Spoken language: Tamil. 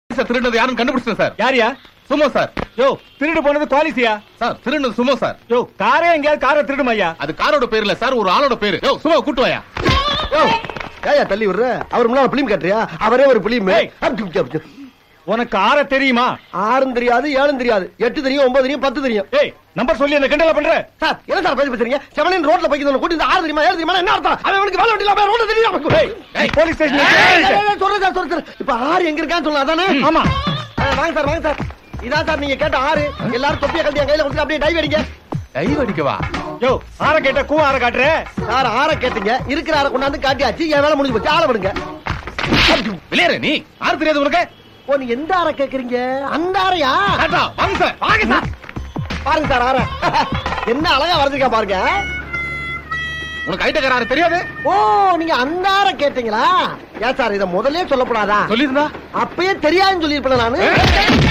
சார் திருடுனது யாரும் கண்டுபிடிச்சேன் சார் யாரியா சுமோ சார் யோ திருடு போனது குவாலிசியா சார் திருடுனது சுமோ சார் யோ காரே எங்கேயாவது காரை திருடுமையா அது காரோட பேர் இல்ல சார் ஒரு ஆளோட பேரு யோ சுமோ கூட்டு வாயா ஏயா தள்ளி விடுற அவர் முன்னால பிலிம் கட்டுறியா அவரே ஒரு பிலிம் ஏய். உனக்கு ஆற தெரியுமா ஆறும் தெரியாது ஏழும் தெரியாது எட்டு தெரியும் ஒன்பது தெரியும் பத்து தெரியும் ஏய் நம்பர் சொல்லி அந்த கிண்டல பண்ற சார் என்ன சார் பேசி பேசுறீங்க செவனின் ரோட்ல போய்க்கு கூட்டி ஆறு தெரியுமா ஏழு தெரியுமா என்ன அர்த்தம் அவன் அவனுக்கு வேலை வெட்டில ரோட்ல தெரியும் அவனுக்கு. ஏய் ஏய். போலீஸ் ஏய், ஏய், ஏய், ஸ்டேஷன் ஏய், சொல்றேன் சார் சொல்றேன் சார் இப்ப ஆறு எங்க இருக்கான்னு சொல்லலாம் அதானே ஆமா ஆ, வாங்க சார் வாங்க சார் இதான் சார் நீங்க கேட்ட ஆறு எல்லாரும் தொப்பியை கட்டி என் கையில கொடுத்து அப்படியே டைவ் அடிங்க கை வடிக்கவா யோ ஆற கேட்ட கூ ஆற காட்டுற சார் ஆற கேட்டீங்க இருக்கிற ஆற கொண்டாந்து காட்டியாச்சு என் வேலை முடிஞ்சு போச்சு ஆள விடுங்க விளையாடு நீ யாரு தெரியாது உனக்கு ஓ நீ எந்த ஆற கேக்குறீங்க அந்த ஆறையா டாடா, வாங்க சார் வாங்க சார் பாருங்க சார் ஆற என்ன அழகா வரைஞ்சிருக்கா பாருங்க உனக்கு ஐட்டக்காரர் தெரியாது ஓ நீங்க அந்த ஆற கேட்டீங்களா ஏன் சார் இத முதல்லயே சொல்லக்கூடாதா சொல்லியிருந்தா அப்பயே தெரியாதுன்னு சொல்லிருப்பேன் நானு ஏய், ஏய்,